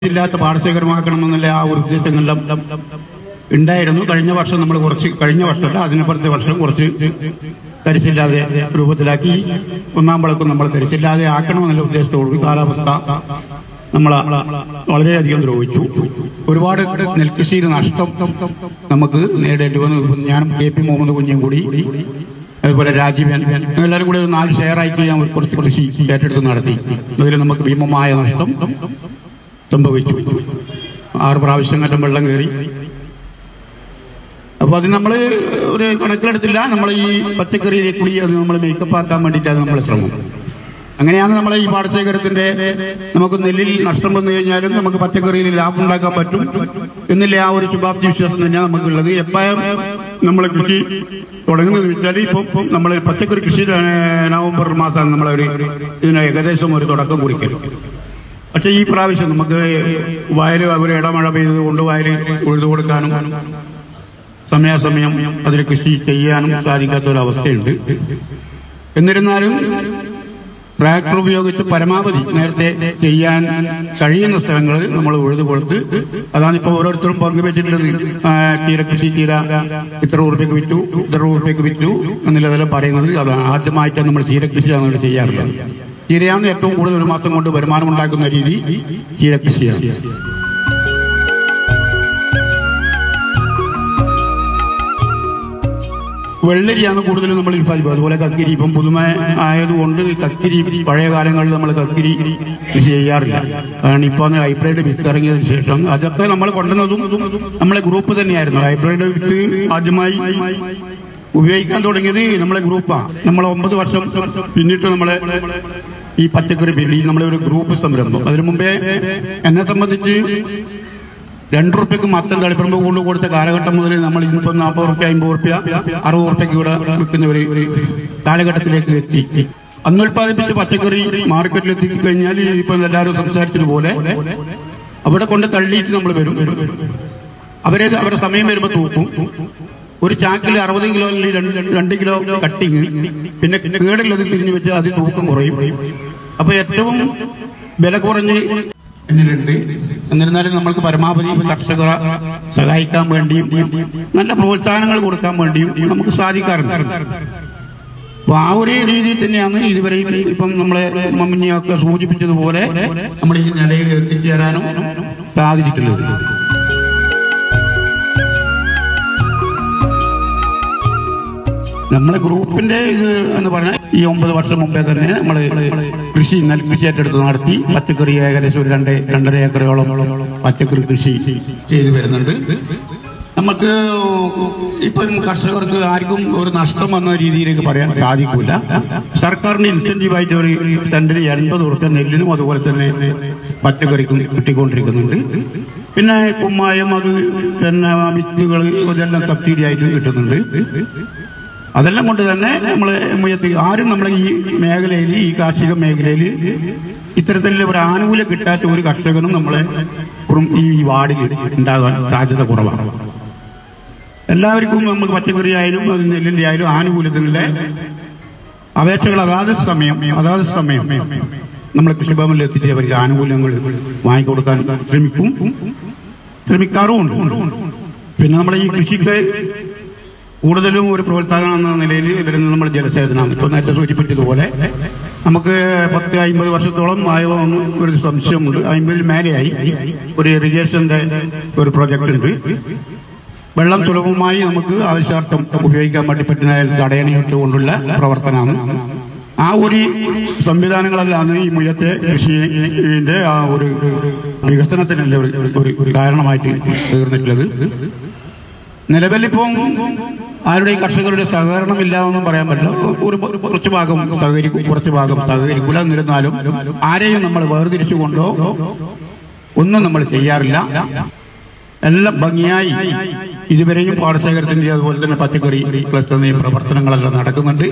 ഇല്ലാത്ത പാടശേഖരമാക്കണമെന്നുള്ള ആ ഒരു ഉദ്ദേശങ്ങളെല്ലാം ഉണ്ടായിരുന്നു കഴിഞ്ഞ വർഷം നമ്മൾ കുറച്ച് കഴിഞ്ഞ വർഷമല്ല അതിനപ്പുറത്തെ വർഷം കുറച്ച് തരിച്ചില്ലാതെ രൂപത്തിലാക്കി ഒന്നാം വിളക്കും നമ്മൾ തരിച്ചില്ലാതെ ആക്കണമെന്നുള്ള ഉദ്ദേശത്തോടുകൂടി കാലാവസ്ഥ നമ്മളെ വളരെയധികം ദ്രോഹിച്ചു ഒരുപാട് നെൽകൃഷിയിൽ നഷ്ടം നമുക്ക് നേടേണ്ടി വന്നു ഞാനും കെ പി മുഹമ്മദ് കുഞ്ഞും കൂടി അതുപോലെ രാജീവൻ എല്ലാവരും കൂടി ഒരു നാല് ഷെയറായിട്ട് ഞാൻ ഒരു കുറച്ച് കൃഷി ഏറ്റെടുത്ത് നടത്തി അതിൽ നമുക്ക് ഭീമമായ നഷ്ടം സംഭവിച്ചു ആറ് പ്രാവശ്യം കണ്ടം വെള്ളം കയറി അപ്പൊ അത് നമ്മൾ ഒരു കണക്കിലെടുത്തില്ല നമ്മൾ ഈ പച്ചക്കറിയിലെ കൂടി അത് നമ്മൾ മേക്കപ്പ് ആക്കാൻ വേണ്ടിയിട്ടാണ് നമ്മളെ ശ്രമം അങ്ങനെയാണ് നമ്മളെ ഈ പാടശേഖരത്തിന്റെ നമുക്ക് നെല്ലിൽ നഷ്ടം വന്നു കഴിഞ്ഞാലും നമുക്ക് പച്ചക്കറിയിൽ ലാഭം ഉണ്ടാക്കാൻ പറ്റും എന്നില്ല ആ ഒരു ശുഭാപ്തി വിശ്വാസം തന്നെയാണ് നമുക്കുള്ളത് എപ്പോഴും നമ്മൾ കൃഷി തുടങ്ങുന്നത് വെച്ചാൽ ഇപ്പം ഇപ്പം നമ്മൾ പച്ചക്കറി കൃഷി നവംബർ മാസമാണ് നമ്മളൊരു ഇതിന് ഏകദേശം ഒരു തുടക്കം കുറിക്കൽ പക്ഷെ ഈ പ്രാവശ്യം നമുക്ക് വയൽ ഒരു ഇടമഴ പെയ്തത് കൊണ്ട് വയൽ ഉഴുതു കൊടുക്കാനും സമയാസമയം അതിൽ കൃഷി ചെയ്യാനും സാധിക്കാത്ത ഒരു അവസ്ഥയുണ്ട് എന്നിരുന്നാലും ട്രാക്ടർ ഉപയോഗിച്ച് പരമാവധി നേരത്തെ ചെയ്യാൻ കഴിയുന്ന സ്ഥലങ്ങൾ നമ്മൾ ഉഴുതു കൊടുത്ത് അതാണ് ഇപ്പോൾ ഓരോരുത്തരും പങ്കുവെച്ചിട്ടുള്ളത് ആ, ചീര കൃഷി ചീര ഇത്ര ഉറുപ്പ്യക്ക് വിറ്റു ഇത്ര ഉറുപ്പ്യക്ക് വിറ്റു എന്നുള്ളതെല്ലാം പറയുന്നത് അതാണ് ആദ്യമായിട്ട് നമ്മൾ ചീര കൃഷിയാണ് ഇവിടെ ചെയ്യാറുള്ളത് ചീരയാണ് ഏറ്റവും കൂടുതൽ ഒരു മാസം കൊണ്ട് വരുമാനം ഉണ്ടാക്കുന്ന രീതി ചീര കൃഷിയാണ് വെള്ളരിയാണ് കൂടുതലും നമ്മൾ ഉൽപ്പാദിപ്പിക്കുക അതുപോലെ കക്കിരി ഇപ്പം പുതുമ ആയതുകൊണ്ട് കക്കിരി പഴയ കാലങ്ങളിൽ നമ്മൾ കക്കിരി കൃഷി ചെയ്യാറില്ല കാരണം ഇപ്പൊ അന്ന് ഹൈബ്രിഡ് വിത്ത് ഇറങ്ങിയതിനു ശേഷം അതൊക്കെ നമ്മൾ കൊണ്ടുവന്നതും നമ്മളെ ഗ്രൂപ്പ് തന്നെയായിരുന്നു ഹൈബ്രിഡ് വിത്ത് ആദ്യമായി ഉപയോഗിക്കാൻ തുടങ്ങിയത് നമ്മളെ ഗ്രൂപ്പാണ് നമ്മൾ ഒമ്പത് വർഷം പിന്നിട്ട് നമ്മളെ ഈ പച്ചക്കറി ഫീൽഡ് ഈ നമ്മളെ ഒരു ഗ്രൂപ്പ് സംരംഭം അതിനു മുമ്പേ എന്നെ സംബന്ധിച്ച് രണ്ടു റുപ്യക്ക് മത്തം കളിപ്പറമ്പ് കൊണ്ട് കൊടുത്ത കാലഘട്ടം മുതൽ നമ്മൾ ഇന്നിപ്പോ നാൽപ്പത് റുപ്യ അമ്പത് റുപ്യ അറുപത് റുപ്യക്ക് ഇവിടെ വിൽക്കുന്ന ഒരു ഒരു കാലഘട്ടത്തിലേക്ക് എത്തി അന്ന് ഉൽപ്പാദിപ്പിച്ച പച്ചക്കറി മാർക്കറ്റിൽ എത്തി കഴിഞ്ഞാൽ ഇപ്പൊ എല്ലാവരും സംസാരിച്ചതുപോലെ അവിടെ കൊണ്ട് തള്ളിയിട്ട് നമ്മൾ വരും അവരെ അവരുടെ സമയം വരുമ്പോൾ തൂക്കും ഒരു ചാക്കിൽ അറുപത് കിലോ അല്ലെങ്കിൽ രണ്ട് രണ്ട് കിലോ കട്ടിങ് പിന്നെ കേടുള്ളത് തിരിഞ്ഞു വെച്ച് അതിൽ തൂക്കം കുറയും അപ്പൊ ഏറ്റവും വില കുറഞ്ഞ് എന്നിലുണ്ട് എന്നിരുന്നാലും നമ്മൾക്ക് പരമാവധി കർഷകരെ സഹായിക്കാൻ വേണ്ടിയും നല്ല പ്രോത്സാഹനങ്ങൾ കൊടുക്കാൻ വേണ്ടിയും നമുക്ക് സാധിക്കാറുണ്ട് അപ്പൊ ആ ഒരു രീതിയിൽ തന്നെയാണ് ഇതുവരെയും ഇപ്പം നമ്മളെ മമ്മിനിയൊക്കെ സൂചിപ്പിച്ചതുപോലെ നമ്മൾ ഈ നിലയിൽ എത്തിച്ചേരാനും സാധിച്ചിട്ടുള്ളത് നമ്മളെ ഗ്രൂപ്പിന്റെ ഇത് എന്ന് പറഞ്ഞാൽ ഈ ഒമ്പത് വർഷം മുമ്പേ തന്നെ നമ്മൾ കൃഷി നെൽകൃഷി ഏറ്റെടുത്ത് നടത്തി പച്ചക്കറി ഏകദേശം ഒരു രണ്ട് രണ്ടര ഏക്കറോളം പച്ചക്കറി കൃഷി ചെയ്തു വരുന്നുണ്ട് നമുക്ക് ഇപ്പം കർഷകർക്ക് ആർക്കും ഒരു നഷ്ടം വന്ന രീതിയിലേക്ക് പറയാൻ സാധിക്കില്ല സർക്കാരിന് ഇൻസെന്റീവായിട്ട് ഒരു സെന്റിന് എൺപത് ഉറുപ്പ്യ നെല്ലിനും അതുപോലെ തന്നെ പച്ചക്കറിക്കും കിട്ടിക്കൊണ്ടിരിക്കുന്നുണ്ട് പിന്നെ കുമ്മായം അത് പിന്നെ വിത്തുകൾ ഇതെല്ലാം സബ്സിഡിയായിട്ട് കിട്ടുന്നുണ്ട് അതെല്ലാം കൊണ്ട് തന്നെ നമ്മളെ മുയത്തി ആരും നമ്മളെ ഈ മേഖലയിൽ ഈ കാർഷിക മേഖലയിൽ ഇത്തരത്തിലുള്ള ഒരു ആനുകൂല്യം കിട്ടാത്ത ഒരു കർഷകനും നമ്മളെ പുറം ഈ വാർഡിൽ ഉണ്ടാകാൻ സാധ്യത കുറവാണ് എല്ലാവർക്കും നമുക്ക് പച്ചക്കറി ആയാലും അത് നെല്ലിന്റെ ആയാലും ആനുകൂല്യത്തിനുള്ള അപേക്ഷകൾ അതാത് സമയം അതാത് സമയം നമ്മളെ കൃഷിഭവനിൽ എത്തിച്ച് അവർക്ക് ആനുകൂല്യങ്ങൾ വാങ്ങിക്കൊടുക്കാൻ ശ്രമിക്കും ശ്രമിക്കാറുമുണ്ട് പിന്നെ നമ്മളെ ഈ കൃഷിക്ക് കൂടുതലും ഒരു പ്രോത്സാഹനം എന്ന നിലയിൽ വരുന്നത് നമ്മൾ ജലസേചനമാണ് ഇപ്പോൾ നേരത്തെ സൂചിപ്പിച്ചതുപോലെ നമുക്ക് പത്ത് അമ്പത് വർഷത്തോളം ആയോ എന്ന് ഒരു സംശയമുണ്ട് അമ്പതിൽ മേലെയായി ഒരു ഇറിഗേഷന്റെ ഒരു പ്രൊജക്ട് ഉണ്ട് വെള്ളം സുലഭമായി നമുക്ക് ആവശ്യാർത്ഥം ഉപയോഗിക്കാൻ വേണ്ടി പറ്റുന്ന തടയണയിട്ട് കൊണ്ടുള്ള പ്രവർത്തനമാണ് ആ ഒരു സംവിധാനങ്ങളെല്ലാം ഈ മുയത്തെ കൃഷിന്റെ ആ ഒരു വികസനത്തിനല്ലേ ഒരു ഒരു- ഒരു കാരണമായിട്ട് തീർന്നിട്ടുള്ളത് നിലവിലിപ്പം ആരുടെയും കർഷകരുടെ സഹകരണം ഇല്ലാതെന്നും പറയാൻ പറ്റില്ല ഒരു ഒരു കുറച്ച് ഭാഗം സഹകരിക്കും കുറച്ച് ഭാഗം സഹകരിക്കില്ല എന്നിരുന്നാലും ആരെയും നമ്മൾ വേർതിരിച്ചുകൊണ്ടോ ഒന്നും നമ്മൾ ചെയ്യാറില്ല എല്ലാം ഭംഗിയായി ഇതുവരെയും പാടശേഖരത്തിന്റെ അതുപോലെ തന്നെ പച്ചക്കറി ക്ലസ്റ്ററിന്റെയും പ്രവർത്തനങ്ങളെല്ലാം നടക്കുന്നുണ്ട്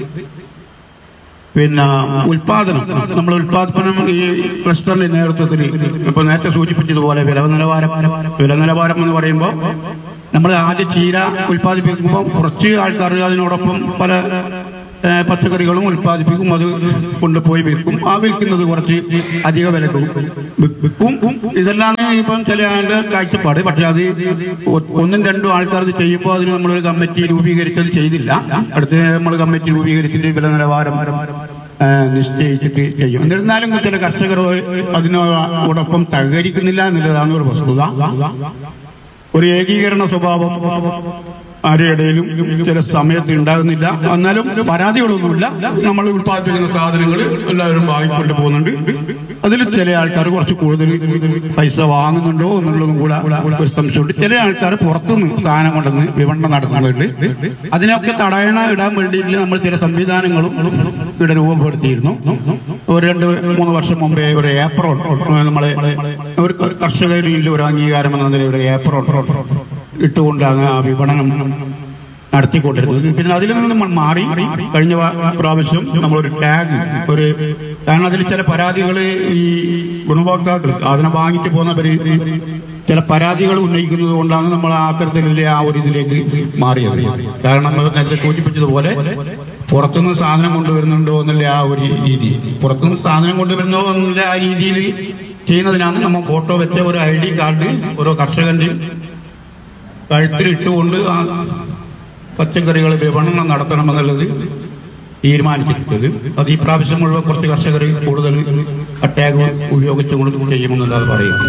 പിന്നെ ഉൽപാദനം നമ്മൾ ഉൽപാദനം ഈ ക്ലസ്റ്ററിന്റെ നേതൃത്വത്തിൽ ഇപ്പൊ നേരത്തെ സൂചിപ്പിച്ചതുപോലെ വില നിലവാരം വില നിലവാരം എന്ന് പറയുമ്പോൾ നമ്മൾ ആദ്യം ചീര ഉൽപ്പാദിപ്പിക്കുമ്പോൾ കുറച്ച് ആൾക്കാർ അതിനോടൊപ്പം പല ഏ, പച്ചക്കറികളും ഉൽപ്പാദിപ്പിക്കും അത് കൊണ്ടുപോയി വിൽക്കും ആ വിൽക്കുന്നത് കുറച്ച് അധിക വിലക്ക് വി- വിൽക്കും ഇതെല്ലാം ഇപ്പം ചില ആളുടെ കാഴ്ചപ്പാട് പക്ഷെ അത് ഒ- ഒന്നും രണ്ടും ആൾക്കാർ ഇത് ചെയ്യുമ്പോൾ അതിന് നമ്മളൊരു കമ്മിറ്റി രൂപീകരിച്ചത് ചെയ്തില്ല അടുത്ത് നമ്മൾ കമ്മിറ്റി രൂപീകരിച്ചിട്ട് വില നിലവാരം ആ, നിശ്ചയിച്ചിട്ട് ചെയ്യും എന്നിരുന്നാലും ചില കർഷകർ അതിനോടൊപ്പം സഹകരിക്കുന്നില്ല എന്നുള്ളതാണ് ഒരു വസ്തുത ഒരു ഏകീകരണ സ്വഭാവം ആരുടെയിലും ചില സമയത്ത് ഉണ്ടാകുന്നില്ല എന്നാലും പരാതികളൊന്നുമില്ല നമ്മൾ ഉത്പാദിപ്പിക്കുന്ന സാധനങ്ങൾ എല്ലാവരും വാങ്ങിക്കൊണ്ട് പോകുന്നുണ്ട് അതിൽ ചില ആൾക്കാർ കുറച്ച് കൂടുതൽ പൈസ വാങ്ങുന്നുണ്ടോ എന്നുള്ളതും കൂടെ ഒരു സംശയമുണ്ട് ചില ആൾക്കാർ പുറത്തുനിന്ന് സാധനം കൊണ്ടുവന്ന് വിപണനം നടത്തുന്നുണ്ട് അതിനൊക്കെ തടയണ ഇടാൻ വേണ്ടിയിട്ട് നമ്മൾ ചില സംവിധാനങ്ങളും ഇവിടെ രൂപപ്പെടുത്തിയിരുന്നു ഒരു രണ്ട് മൂന്ന് വർഷം മുമ്പേ ഒരു ഏപ്രോൺ നമ്മളെ ഒരു കർഷകരിൽ ഒരു അംഗീകാരം എന്ന നിലയിൽ ഒരു ഏപ്രോൺ ഇട്ടുകൊണ്ടാണ് ആ വിപണനം നടത്തിക്കൊണ്ടിരുന്നത് പിന്നെ അതിൽ നിന്ന് നമ്മൾ മാറി കഴിഞ്ഞ വ- പ്രാവശ്യം നമ്മളൊരു ടാഗ് ഒരു കാരണം അതിൽ ചില പരാതികൾ ഈ ഗുണഭോക്താക്കൾ സാധനം വാങ്ങിച്ചു പോകുന്നവര് ചില പരാതികൾ ഉന്നയിക്കുന്നത് കൊണ്ടാണ് നമ്മൾ ആ തരത്തിലുള്ള ആ ഒരു ഇതിലേക്ക് മാറിയത് കാരണം നമ്മൾ നേരത്തെ സൂചിപ്പിച്ചതുപോലെ പുറത്തുനിന്ന് സാധനം കൊണ്ടുവരുന്നുണ്ടോ എന്നുള്ള ആ ഒരു രീതി പുറത്തുനിന്ന് സാധനം കൊണ്ടുവരുന്നോ എന്നുള്ള ആ രീതിയിൽ ചെയ്യുന്നതിനാണ് നമ്മൾ ഫോട്ടോ വെച്ച ഒരു ഐ ഡി കാർഡ് ഓരോ കർഷകന്റെയും കഴുത്തിലിട്ടുകൊണ്ട് ആ പച്ചക്കറികൾ വിപണനം നടത്തണമെന്നുള്ളത് തീരുമാനിച്ചിട്ടുള്ളത് അത് ഈ പ്രാവശ്യം മുഴുവൻ കുറച്ച് കർഷകർ കൂടുതൽ ടാഗ് ഉപയോഗിച്ചുകൊണ്ട് ചെയ്യുമെന്നുള്ളത് പറയുന്നു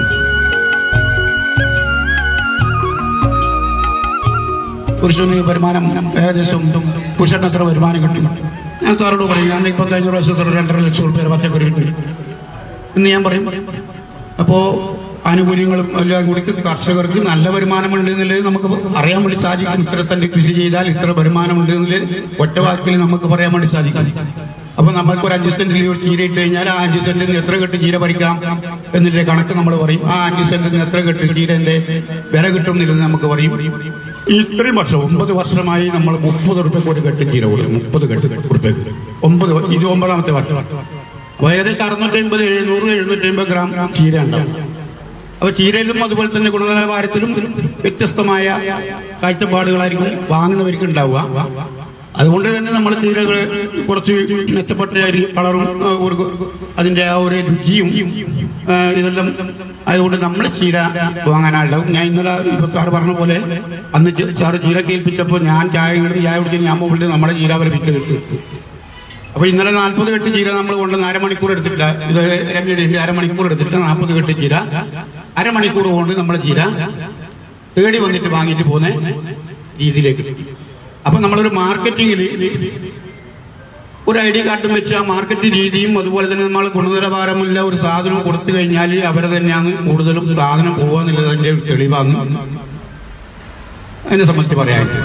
പുരുഷന് വരുമാനം ഏകദേശം പുരുഷന് എത്ര വരുമാനം കിട്ടും ഞാൻ സാറോട് പറയും ഞാൻ ഇപ്പം കഴിഞ്ഞ പ്രാവശ്യം എത്ര രണ്ടര ലക്ഷം റുപ്യ പച്ചക്കറി കിട്ടി എന്ന് ഞാൻ പറയും അപ്പോ ആനുകൂല്യങ്ങളും എല്ലാം കൂടി കർഷകർക്ക് നല്ല വരുമാനമുണ്ട് എന്നുള്ളത് നമുക്ക് അറിയാൻ വേണ്ടി സാധിക്കും ഇത്ര തന്നെ കൃഷി ചെയ്താൽ ഇത്ര വരുമാനമുണ്ട് എന്നുള്ളത് ഒറ്റ വാക്കിൽ നമുക്ക് പറയാൻ വേണ്ടി സാധിക്കും അപ്പൊ നമുക്ക് ഒരു അഞ്ച് സെന്റിൽ ഒരു ചീര ഇട്ട് കഴിഞ്ഞാൽ ആ അഞ്ച് സെന്റിൽ നിന്ന് എത്ര കെട്ട് ചീര പറിക്കാം എന്നുള്ള കണക്ക് നമ്മൾ പറയും ആ അഞ്ച് സെന്റിൽ നിന്ന് എത്ര കെട്ട് ചീരന്റെ വില കിട്ടുന്നില്ലെന്ന് നമുക്ക് പറയും ഇത്രയും വർഷം ഒമ്പത് വർഷമായി നമ്മൾ മുപ്പത് റുപ്യക്ക് ഒരു കെട്ട് ചീര കൊടുക്കും മുപ്പത് കെട്ട് റുപ്യക്ക് ഒമ്പത് ഇത് ഒമ്പതാമത്തെ വർഷം അപ്പൊ ഏകദേശം അറുന്നൂറ്റി അമ്പത് എഴുന്നൂറ് എഴുന്നൂറ്റി അമ്പത് ഗ്രാം ചീര ഉണ്ടാവും അപ്പൊ ചീരയിലും അതുപോലെ തന്നെ ഗുണനിലവാരത്തിലും വ്യത്യസ്തമായ കാഴ്ചപ്പാടുകളായിരിക്കും വാങ്ങുന്നവർക്ക് ഉണ്ടാവുക അതുകൊണ്ട് തന്നെ നമ്മൾ ചീരകൾ കുറച്ച് മെച്ചപ്പെട്ട ഒരു കളറും ആ, ഒരു അതിന്റെ ആ ഒരു രുചിയും ആ, ഇതെല്ലാം അതുകൊണ്ട് നമ്മൾ ചീര വാങ്ങാനായിട്ടുണ്ടാവും ഞാൻ ഇന്നലെ ഇപ്പൊ സാറ് പറഞ്ഞ പോലെ അന്ന് ചെ- സാറ് ചീര കേൾപ്പിച്ചപ്പോൾ ഞാൻ ചായ ഇടും ചായ കുടിച്ച് ഞാൻ മുകളിൽ നമ്മുടെ ചീര അവർ വിറ്റ് കിട്ടും അപ്പൊ ഇന്നലെ നാൽപ്പത് കെട്ട് ചീര നമ്മൾ കൊണ്ടുവന്ന് അരമണിക്കൂർ എടുത്തിട്ടില്ല ഇത് രമ്യയുടെ അരമണിക്കൂർ എടുത്തിട്ട് നാൽപ്പത് കെട്ട് ചീര അരമണിക്കൂർ കൊണ്ട് നമ്മൾ ചീര തേടി വന്നിട്ട് വാങ്ങിയിട്ട് പോകുന്ന രീതിയിലേക്ക് എത്തി. അപ്പൊ നമ്മളൊരു മാർക്കറ്റിങ്ങിൽ ഒരു ഐ ഡി കാർഡും വെച്ച് ആ മാർക്കറ്റ് രീതിയും അതുപോലെ തന്നെ നമ്മൾ ഗുണനിലവാരമുള്ള ഒരു സാധനം കൊടുത്തു കഴിഞ്ഞാൽ അവരെ തന്നെയാണ് കൂടുതലും സാധനം പോകാന്നുള്ളതിന്റെ ഒരു തെളിവാണ് അതിനെ സംബന്ധിച്ച് പറയാനുള്ളത്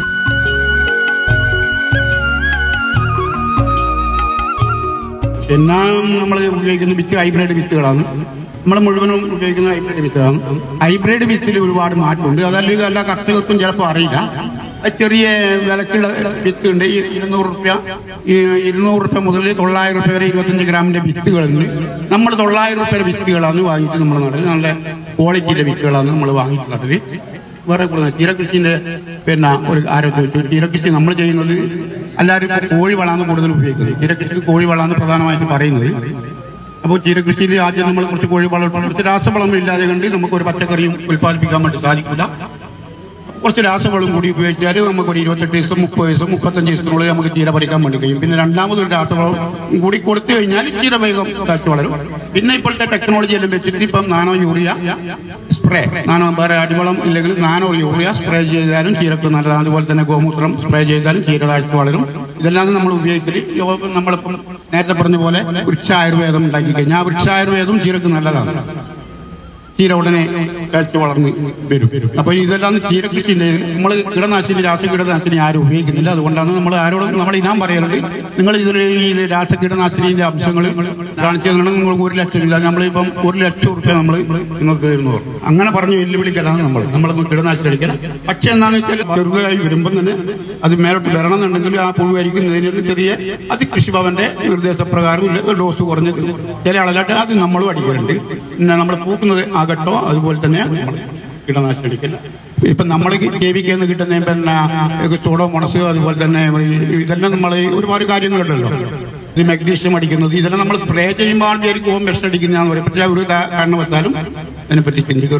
പിന്നെ നമ്മൾ ഉപയോഗിക്കുന്ന വിത്ത് ഹൈബ്രിഡ് വിത്തുകളാണ് നമ്മൾ മുഴുവനും ഉപയോഗിക്കുന്ന ഹൈബ്രിഡ് വിത്തുകളാണ് ഹൈബ്രിഡ് വിത്തിൽ ഒരുപാട് മാറ്റമുണ്ട് അതല്ലെങ്കിൽ എല്ലാ കർഷകർക്കും ചിലപ്പോൾ അറിയില്ല അത് ചെറിയ വിലക്കുള്ള വിത്ത് ഉണ്ട് ഈ ഇരുന്നൂറ് റുപ്യ ഈ ഇരുന്നൂറ് റുപ്യ മുതൽ തൊള്ളായിരം റുപ്യ വരെ ഇരുപത്തഞ്ച് ഗ്രാമിന്റെ വിത്തുകളുണ്ട് നമ്മൾ തൊള്ളായിരം റുപ്യയുടെ വിത്തുകളാണ് വാങ്ങിയിട്ട് നമ്മൾ നടൽ നല്ല ക്വാളിറ്റിയുടെ വിത്തുകളാണ് നമ്മൾ വാങ്ങിയിട്ട് നടൽ വേറെ കൂടുതൽ ചീരകൃഷിന്റെ പിന്നെ ഒരു ആരോഗ്യ വെച്ചു ചീരകൃഷി നമ്മൾ ചെയ്യുന്നത് എല്ലാവരും ഇപ്പൊ കോഴി വളമാണ് കൂടുതൽ ഉപയോഗിക്കുന്നത് ചീരകൃഷിക്ക് കോഴി വളമാണ് പ്രധാനമായിട്ടും പറയുന്നത് അപ്പോൾ ചീരകൃഷിയിൽ ആദ്യം നമ്മൾ കുറച്ച് കോഴി വളം കുറച്ച് രാസവളം ഇല്ലാതെ കണ്ട് നമുക്ക് ഒരു പച്ചക്കറിയും ഉൽപ്പാദിപ്പിക്കാൻ വേണ്ടി സാധിക്കില്ല കുറച്ച് രാസവളം കൂടി ഉപയോഗിച്ചാൽ നമുക്ക് ഒരു ഇരുപത്തെട്ട് ദിവസം മുപ്പത് ദിവസം മുപ്പത്തഞ്ച് ദിവസത്തിനുള്ളിൽ നമുക്ക് ചീര പറിക്കാൻ വേണ്ടി കഴിയും പിന്നെ രണ്ടാമതൊരു രാസവളം കൂടി കൊടുത്തു കഴിഞ്ഞാൽ ചീര വേഗം കാച്ചു വളരും പിന്നെ ഇപ്പോഴത്തെ ടെക്നോളജി എല്ലാം വെച്ചിട്ട് ഇപ്പം നാനോ യൂറിയ സ്പ്രേ നാനോ വേറെ അടിവളം ഇല്ലെങ്കിൽ നാനോ യൂറിയ സ്പ്രേ ചെയ്താലും ചീരക്ക് നല്ലതാണ് അതുപോലെ തന്നെ ഗോമൂത്രം സ്പ്രേ ചെയ്താലും ചീര താഴ്ച വളരും ഇതെല്ലാം നമ്മൾ ഉപയോഗിക്കല് യോ- നമ്മളിപ്പം നേരത്തെ പറഞ്ഞ പോലെ വൃക്ഷായുർവേദം ഉണ്ടാക്കി കഴിഞ്ഞാൽ ആ വൃക്ഷായുർവേദം ചീരക്ക് നല്ലതാണ് ചീര ഉടനെ കഴിച്ച് വളർന്ന് വരും അപ്പൊ ഇതെല്ലാം ചീര കൃഷിന്റെ നമ്മൾ കീടനാശിനി രാസ കീടനാശിനി ആരും ഉപയോഗിക്കുന്നില്ല അതുകൊണ്ടാണ് നമ്മൾ ആരോടും നമ്മൾ ഇനാം പറയലുണ്ട് നിങ്ങൾ ഇതിൽ ഈ രാസ കീടനാശിനിന്റെ അംശങ്ങൾ കാണിച്ചതുകൊണ്ട് നിങ്ങൾ ഒരു ലക്ഷം ഇല്ല നമ്മളിപ്പം ഒരു ലക്ഷം റുപ്യ നമ്മൾ നിങ്ങൾക്ക് തരുന്നു അങ്ങനെ പറഞ്ഞ് വെല്ലുവിളിക്കലാണ് നമ്മൾ നമ്മളൊന്നും കീടനാശിനി അടിക്കണം പക്ഷെ എന്താണെന്ന് വെച്ചാൽ ചെറുതായി വരുമ്പോൾ തന്നെ അത് മേലോട്ട് വരണമെന്നുണ്ടെങ്കിൽ ആ പുഴു അരിക്കുന്നതിന് ചെറിയ അത് കൃഷിഭവന്റെ നിർദ്ദേശപ്രകാരം ഇല്ല, ഒരു ഡോസ് കുറഞ്ഞ് ചില ആളുകളായിട്ട് അത് നമ്മളും അടിക്കലുണ്ട് പിന്നെ നമ്മൾ പൂക്കുന്നത് ആകട്ടോ അതുപോലെ തന്നെ നമ്മൾ കീടനാശിനി അടിക്കൽ ഇപ്പം നമ്മൾ കെ വി എന്ന് കിട്ടുന്ന പിന്നെ സോഡോ മണസ് അതുപോലെ തന്നെ ഈ- ഇതെല്ലാം നമ്മൾ ഒരുപാട് കാര്യങ്ങളുണ്ടല്ലോ ഇത് മഗ്നീഷ്യം അടിക്കുന്നത് ഇതെല്ലാം നമ്മൾ സ്പ്രേ ചെയ്യുമ്പോൾ വിചാരിക്കും ഓം വിഷം അടിക്കുന്നതാന്ന് പറയും പക്ഷേ ഒരു കാരണവശാലും അതിനെപ്പറ്റി ചിന്തിക്കുക